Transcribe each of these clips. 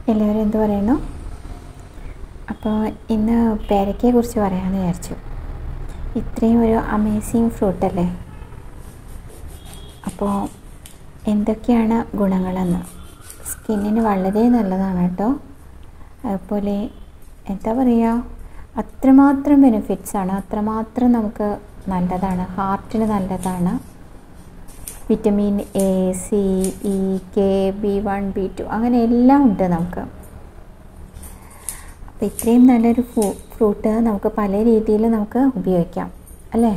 എല്ലാവരും എന്ത് പറയുന്നു അപ്പോൾ ഇന്ന് പേരയ്ക്കയെ കുറിച്ച് പറയാമെന്ന് വിചാരിച്ചു ഇത്രയും ഒരു അമേസിങ് ഫ്രൂട്ടല്ലേ അപ്പോൾ എന്തൊക്കെയാണ് ഗുണങ്ങളെന്ന് സ്കിന്നിന് വളരെ നല്ലതാണ് കേട്ടോ അതുപോലെ എന്താ പറയുക അത്രമാത്രം ബെനിഫിറ്റ്സ് ആണ് അത്രമാത്രം നമുക്ക് നല്ലതാണ് ഹാർട്ടിന് നല്ലതാണ് vitamin A C E K B one B two അങ്ങനെ എല്ലാം ഉണ്ട് നമുക്ക് അപ്പോൾ ഇത്രയും നല്ലൊരു ഫ്രൂ ഫ്രൂട്ട് നമുക്ക് പല രീതിയിൽ നമുക്ക് ഉപയോഗിക്കാം അല്ലേ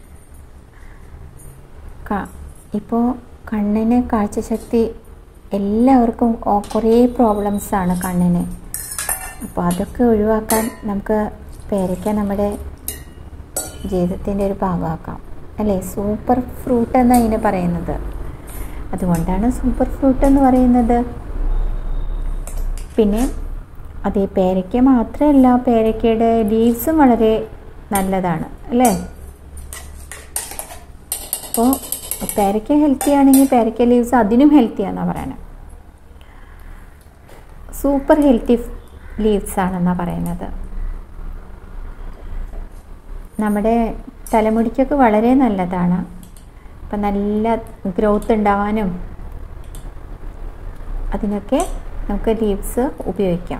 ഇപ്പോൾ കണ്ണിന് കാഴ്ചശക്തി എല്ലാവർക്കും ഓ- കുറേ പ്രോബ്ലംസാണ് കണ്ണിന് അപ്പോൾ അതൊക്കെ ഒഴിവാക്കാൻ നമുക്ക് പേരയ്ക്ക നമ്മുടെ ജീവിതത്തിൻ്റെ ഒരു ഭാഗമാക്കാം അല്ലേ സൂപ്പർ ഫ്രൂട്ട് എന്നാണ് ഇതിനെ പറയുന്നത് അതുകൊണ്ടാണ് സൂപ്പർ ഫ്രൂട്ട് എന്ന് പറയുന്നത് പിന്നെ അതേ പേരയ്ക്ക മാത്രമല്ല പേരയ്ക്കയുടെ ലീവ്സും വളരെ നല്ലതാണ് അല്ലേ അപ്പോൾ പേരയ്ക്ക ഹെൽത്തി ആണെങ്കിൽ പേരയ്ക്ക ലീവ്സ് അതിനും ഹെൽത്തിയാണെന്നാണ് പറയുന്നത് സൂപ്പർ ഹെൽത്തി ലീവ്സ് ആണെന്നാണ് പറയുന്നത് നമ്മുടെ തലമുടിക്കൊക്കെ വളരെ നല്ലതാണ് അപ്പം നല്ല ഗ്രോത്ത് ഉണ്ടാവാനും അതിനൊക്കെ നമുക്ക് ലീവ്സ് ഉപയോഗിക്കാം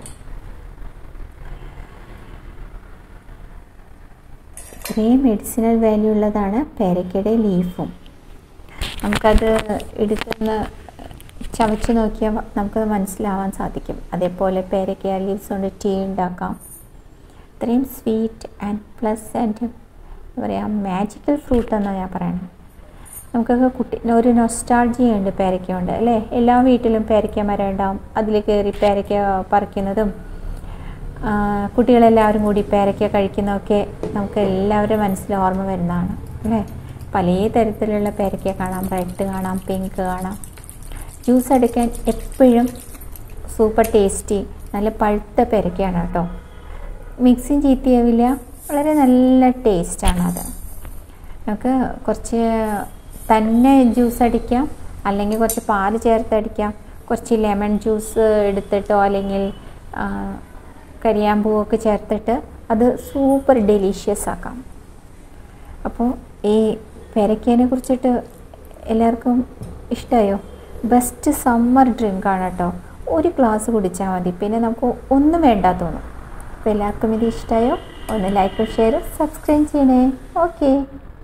ഇത്രയും മെഡിസിനൽ വാല്യൂ ഉള്ളതാണ് പേരയ്ക്കയുടെ ലീഫും നമുക്കത് എടുത്തുനിന്ന് ചവച്ച് നോക്കിയാൽ നമുക്കത് മനസ്സിലാവാൻ സാധിക്കും അതേപോലെ പേരയ്ക്ക ലീവ്സ് കൊണ്ട് ടീ ഉണ്ടാക്കാം ഇത്രയും സ്വീറ്റ് ആൻഡ് പ്ലസ് ആൻഡ് എന്താ പറയുക മാജിക്കൽ ഫ്രൂട്ട് എന്നാണ് ഞാൻ പറയുന്നത് നമുക്കൊക്കെ കുട്ടി ഒരു നൊസ്റ്റാൾജിയ ഉണ്ട് പേരയ്ക്ക കൊണ്ട് അല്ലേ എല്ലാ വീട്ടിലും പേരയ്ക്ക മരം ഉണ്ടാവും അതിൽ കയറി പേരയ്ക്ക പറിക്കുന്നതും ആ, കുട്ടികളെല്ലാവരും കൂടി പേരയ്ക്ക കഴിക്കുന്നതൊക്കെ നമുക്ക് എല്ലാവരുടെ മനസ്സിൽ ഓർമ്മ വരുന്നതാണ് അല്ലേ പല തരത്തിലുള്ള പേരയ്ക്ക കാണാം റെഡ് കാണാം പിങ്ക് കാണാം ജ്യൂസ് അടിക്കാൻ എപ്പോഴും സൂപ്പർ ടേസ്റ്റി നല്ല പഴുത്ത പേരയ്ക്കയാണ് കേട്ടോ മിക്സിങ് ചീത്തയാവില്ല വളരെ നല്ല ടേസ്റ്റാണ് അത് നമുക്ക് കുറച്ച് തന്നെ ജ്യൂസ് അടിക്കാം അല്ലെങ്കിൽ കുറച്ച് പാല് ചേർത്ത് അടിക്കാം കുറച്ച് ലെമൺ ജ്യൂസ് എടുത്തിട്ടോ അല്ലെങ്കിൽ ആ, കരിയാമ്പൂവൊക്കെ ചേർത്തിട്ട് അത് സൂപ്പർ ഡെലീഷ്യസ് ആക്കാം അപ്പോൾ ഈ പേരയ്ക്കേനെ കുറിച്ചിട്ട് എല്ലാവർക്കും ഇഷ്ടമായോ ബെസ്റ്റ് സമ്മർ ഡ്രിങ്കാണ് കേട്ടോ ഒരു ഗ്ലാസ് കുടിച്ചാൽ മതി പിന്നെ നമുക്ക് ഒന്നും വേണ്ട തോന്നും അപ്പോൾ എല്ലാവർക്കും ഇത് ഇഷ്ടമായോ ഒന്ന് ലൈക്കും ഷെയറും സബ്സ്ക്രൈബ് ചെയ്യണേ ഓക്കെ